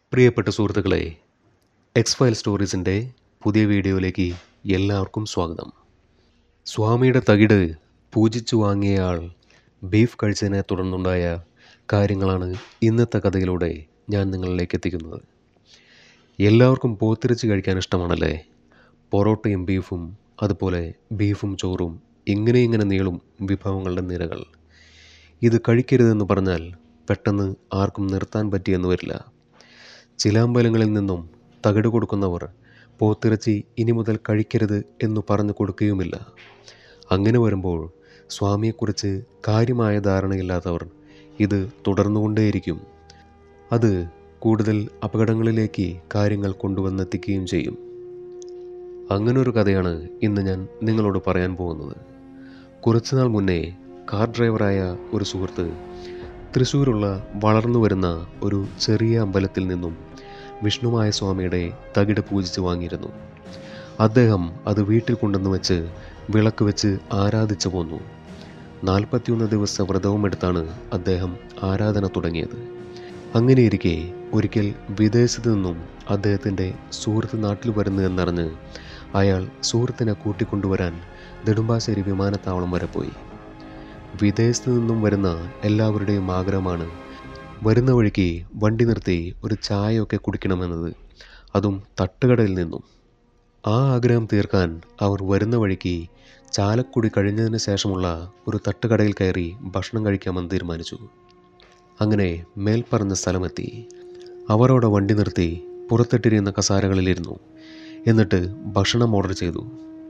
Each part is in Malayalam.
പ്രിയപ്പെട്ട സുഹൃത്തുക്കളെ എക്സ് ഫയൽ സ്റ്റോറീസിൻ്റെ പുതിയ വീഡിയോയിലേക്ക് എല്ലാവർക്കും സ്വാഗതം സ്വാമിയുടെ തകിട് പൂജിച്ചു വാങ്ങിയയാൾ ബീഫ് കഴിച്ചതിനെ തുടർന്നുണ്ടായ കാര്യങ്ങളാണ് ഇന്നത്തെ കഥയിലൂടെ ഞാൻ നിങ്ങളിലേക്ക് എത്തിക്കുന്നത് എല്ലാവർക്കും പോത്തിറച്ചി കഴിക്കാൻ ഇഷ്ടമാണല്ലേ പൊറോട്ടയും ബീഫും അതുപോലെ ബീഫും ചോറും ഇങ്ങനെ ഇങ്ങനെ നീളും വിഭവങ്ങളുടെ നിരകൾ ഇത് കഴിക്കരുതെന്ന് പറഞ്ഞാൽ പെട്ടെന്ന് ആർക്കും നിർത്താൻ പറ്റിയെന്ന് വരില്ല ചില അമ്പലങ്ങളിൽ നിന്നും തകിട് കൊടുക്കുന്നവർ പോത്തിറച്ചി ഇനി മുതൽ കഴിക്കരുത് എന്ന് പറഞ്ഞു കൊടുക്കുകയുമില്ല അങ്ങനെ വരുമ്പോൾ സ്വാമിയെക്കുറിച്ച് കാര്യമായ ധാരണയില്ലാത്തവർ ഇത് തുടർന്നുകൊണ്ടേയിരിക്കും അത് കൂടുതൽ അപകടങ്ങളിലേക്ക് കാര്യങ്ങൾ കൊണ്ടുവന്നെത്തിക്കുകയും ചെയ്യും അങ്ങനൊരു കഥയാണ് ഇന്ന് ഞാൻ നിങ്ങളോട് പറയാൻ പോകുന്നത് കുറച്ചുനാൾ മുന്നേ കാർ ഡ്രൈവറായ ഒരു സുഹൃത്ത് തൃശ്ശൂരുള്ള വളർന്നു വരുന്ന ഒരു ചെറിയ അമ്പലത്തിൽ നിന്നും വിഷ്ണുമായ സ്വാമിയുടെ തകിട് പൂജിച്ച് വാങ്ങിയിരുന്നു അദ്ദേഹം അത് വീട്ടിൽ കൊണ്ടുവന്ന് വെച്ച് വിളക്ക് വെച്ച് ആരാധിച്ചു പോന്നു നാൽപ്പത്തിയൊന്ന് ദിവസ വ്രതവും എടുത്താണ് അദ്ദേഹം ആരാധന തുടങ്ങിയത് അങ്ങനെയിരിക്കെ ഒരിക്കൽ വിദേശത്ത് നിന്നും അദ്ദേഹത്തിൻ്റെ സുഹൃത്ത് നാട്ടിൽ വരുന്നു എന്നറിഞ്ഞ് അയാൾ സുഹൃത്തിനെ കൂട്ടിക്കൊണ്ടുവരാൻ നെടുമ്പാശ്ശേരി വിമാനത്താവളം വരെ പോയി വിദേശത്ത് നിന്നും വരുന്ന എല്ലാവരുടെയും ആഗ്രഹമാണ് വരുന്ന വഴിക്ക് വണ്ടി നിർത്തി ഒരു ചായയൊക്കെ കുടിക്കണമെന്നത് അതും തട്ടുകടയിൽ നിന്നും ആ ആഗ്രഹം തീർക്കാൻ അവർ വരുന്ന വഴിക്ക് ചാലക്കുടി കഴിഞ്ഞതിന് ശേഷമുള്ള ഒരു തട്ടുകടയിൽ കയറി ഭക്ഷണം കഴിക്കാമെന്ന് തീരുമാനിച്ചു അങ്ങനെ മേൽപ്പറഞ്ഞ സ്ഥലമെത്തി അവരോട് വണ്ടി നിർത്തി പുറത്തിട്ടിരുന്ന കസാരകളിലിരുന്നു എന്നിട്ട് ഭക്ഷണം ഓർഡർ ചെയ്തു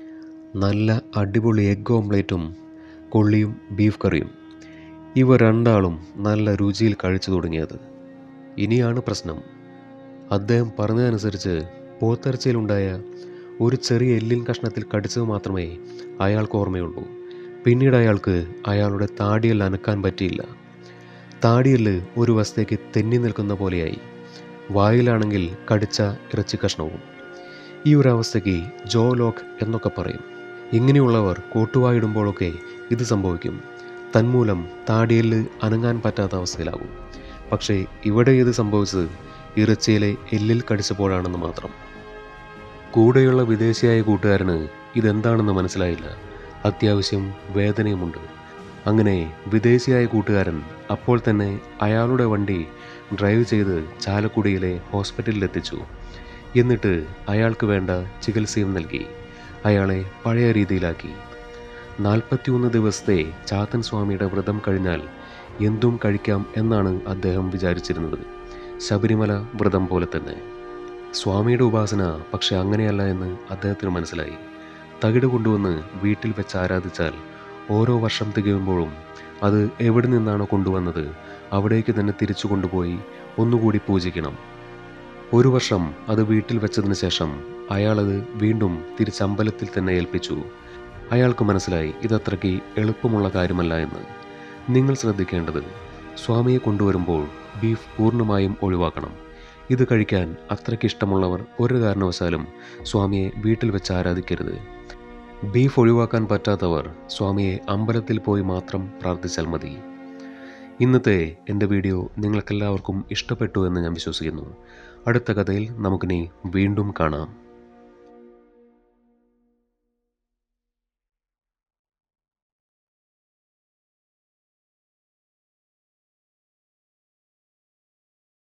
നല്ല അടിപൊളി എഗ് ഓംലേറ്റും കൊള്ളിയും ബീഫ് കറിയും ഇവ രണ്ടാളും നല്ല രുചിയിൽ കഴിച്ചു തുടങ്ങിയത് ഇനിയാണ് പ്രശ്നം അദ്ദേഹം പറഞ്ഞതനുസരിച്ച് പോത്തിറച്ചിയിലുണ്ടായ ഒരു ചെറിയ എല്ലിൻ കഷ്ണത്തിൽ കടിച്ചത് മാത്രമേ അയാൾക്ക് ഓർമ്മയുള്ളൂ പിന്നീട് അയാൾക്ക് അയാളുടെ താടിയെല്ല് അനക്കാൻ പറ്റിയില്ല താടിയെല്ല് ഒരു വശത്തേക്ക് തെന്നി നിൽക്കുന്ന പോലെയായി വായിലാണെങ്കിൽ കടിച്ച ഇറച്ചി കഷ്ണവും ഈ ഒരു അവസ്ഥയ്ക്ക് ജോ ലോക്ക് എന്നൊക്കെ പറയും ഇങ്ങനെയുള്ളവർ കോട്ടുവായിടുമ്പോഴൊക്കെ ഇത് സംഭവിക്കും തന്മൂലം താടിയെല്ല് അനങ്ങാൻ പറ്റാത്ത അവസ്ഥയിലാകും പക്ഷേ ഇവിടെ ഇത് സംഭവിച്ചത് ഇറച്ചിയിലെ എല്ലിൽ കടിച്ചപ്പോഴാണെന്ന് മാത്രം കൂടെയുള്ള വിദേശിയായ കൂട്ടുകാരന് ഇതെന്താണെന്ന് മനസ്സിലായില്ല അത്യാവശ്യം വേദനയുമുണ്ട് അങ്ങനെ വിദേശിയായ കൂട്ടുകാരൻ അപ്പോൾ തന്നെ അയാളുടെ വണ്ടി ഡ്രൈവ് ചെയ്ത് ചാലക്കുടിയിലെ ഹോസ്പിറ്റലിൽ എത്തിച്ചു എന്നിട്ട് അയാൾക്ക് വേണ്ട ചികിത്സയും നൽകി അയാളെ പഴയ രീതിയിലാക്കി നാൽപ്പത്തിയൊന്ന് ദിവസത്തെ ചാത്തൻ സ്വാമിയുടെ വ്രതം കഴിഞ്ഞാൽ എന്തും കഴിക്കാം എന്നാണ് അദ്ദേഹം വിചാരിച്ചിരുന്നത് ശബരിമല വ്രതം പോലെ തന്നെ സ്വാമിയുടെ ഉപാസന പക്ഷെ അങ്ങനെയല്ല എന്ന് അദ്ദേഹത്തിന് മനസ്സിലായി തകിട് കൊണ്ടുവന്ന് വീട്ടിൽ വെച്ച് ആരാധിച്ചാൽ ഓരോ വർഷം തികയുമ്പോഴും അത് എവിടെ നിന്നാണോ കൊണ്ടുവന്നത് അവിടേക്ക് തന്നെ തിരിച്ചു കൊണ്ടുപോയി ഒന്നുകൂടി പൂജിക്കണം ഒരു വർഷം അത് വീട്ടിൽ വെച്ചതിന് ശേഷം അയാളത് വീണ്ടും തിരിച്ചമ്പലത്തിൽ തന്നെ ഏൽപ്പിച്ചു അയാൾക്ക് മനസ്സിലായി ഇതത്രയ്ക്ക് എളുപ്പമുള്ള കാര്യമല്ല എന്ന് നിങ്ങൾ ശ്രദ്ധിക്കേണ്ടത് സ്വാമിയെ കൊണ്ടുവരുമ്പോൾ ബീഫ് പൂർണ്ണമായും ഒഴിവാക്കണം ഇത് കഴിക്കാൻ അത്രയ്ക്ക് ഇഷ്ടമുള്ളവർ ഒരു കാരണവശാലും സ്വാമിയെ വീട്ടിൽ വെച്ച് ആരാധിക്കരുത് ബീഫ് ഒഴിവാക്കാൻ പറ്റാത്തവർ സ്വാമിയെ അമ്പലത്തിൽ പോയി മാത്രം പ്രാർത്ഥിച്ചാൽ മതി ഇന്നത്തെ എൻ്റെ വീഡിയോ നിങ്ങൾക്കെല്ലാവർക്കും ഇഷ്ടപ്പെട്ടു എന്ന് ഞാൻ വിശ്വസിക്കുന്നു അടുത്ത കഥയിൽ നമുക്കിനി വീണ്ടും കാണാം